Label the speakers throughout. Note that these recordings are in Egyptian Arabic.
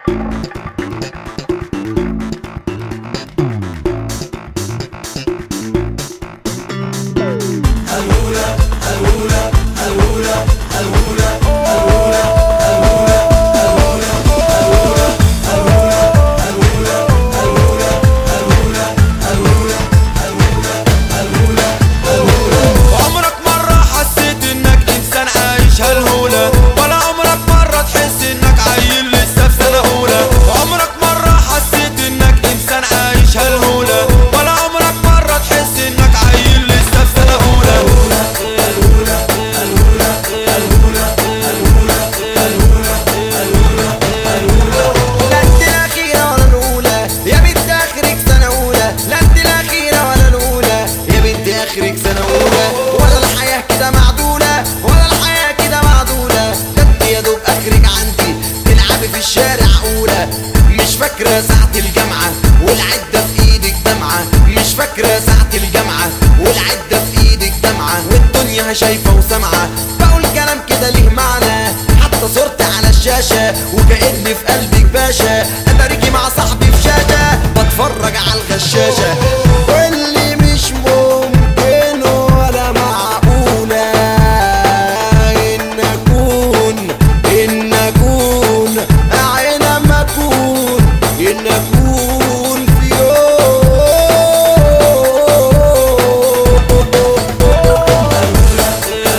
Speaker 1: عمرك مرة حسيت انك انسان عايش هالهولة ولا عمرك مرة تحس انك عيل لسه في سنة اولى عمرك مرة حسيت انك انسان عايش هالهولة ولا عمرك مرة تحس انك عيل لسه في سنة اولى
Speaker 2: لا انت الاخيرة ولا الاولى يا بنت اخرك سنة اولى لا انت الاخيرة ولا الاولى يا بنت اخرك سنة اولى ولا الحياة كده معدولة ولا الحياة كده معدولة ده انت يا دوب اخرك عندي تلعبي في الشارع اولى مش فاكرة ساعة الجامعة والعدة في ايدك دمعة مش فاكرة ساعة الجامعة والعدة في ايدك دمعة والدنيا شايفة وسامعة بقول كلام كده ليه معنى حتى صورتي على الشاشة وكأني في قلبك باشا انا رجي مع صاحبي في شاشة بتفرج على الغشاشة واللي مش ممكن ولا معقولة ان اكون ان اكون عين ما اكون ان اكون في يوم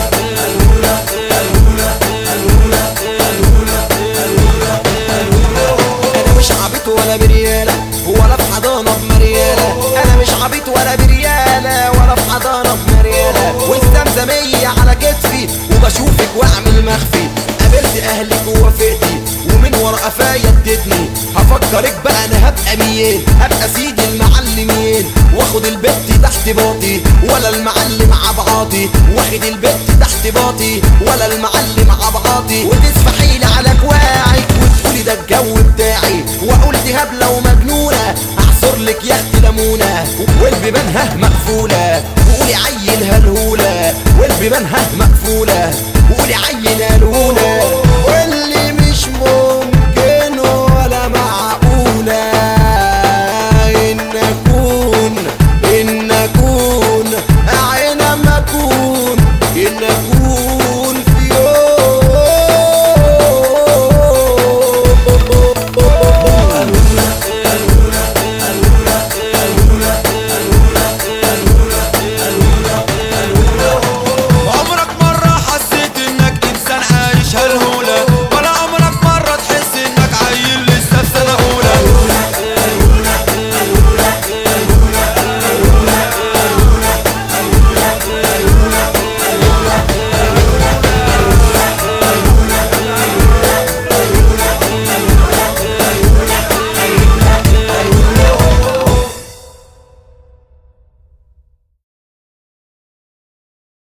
Speaker 2: انا مش عبيط ولا بريالة ولا في حضانة بمريالة انا مش عبيط ولا بريالة ولا في حضانة بمريالة والزمزمية على كتفي وبشوفك واعمل مخفي قابلت اهلك ووافقتي ومن ورا قفايا ادتني هفكرك بقى انا هبقى مين هبقى سيد المعلمين واخد البت تحت باطي ولا المعلم عبعاطي واخد البت تحت باطي ولا المعلم عبعاطي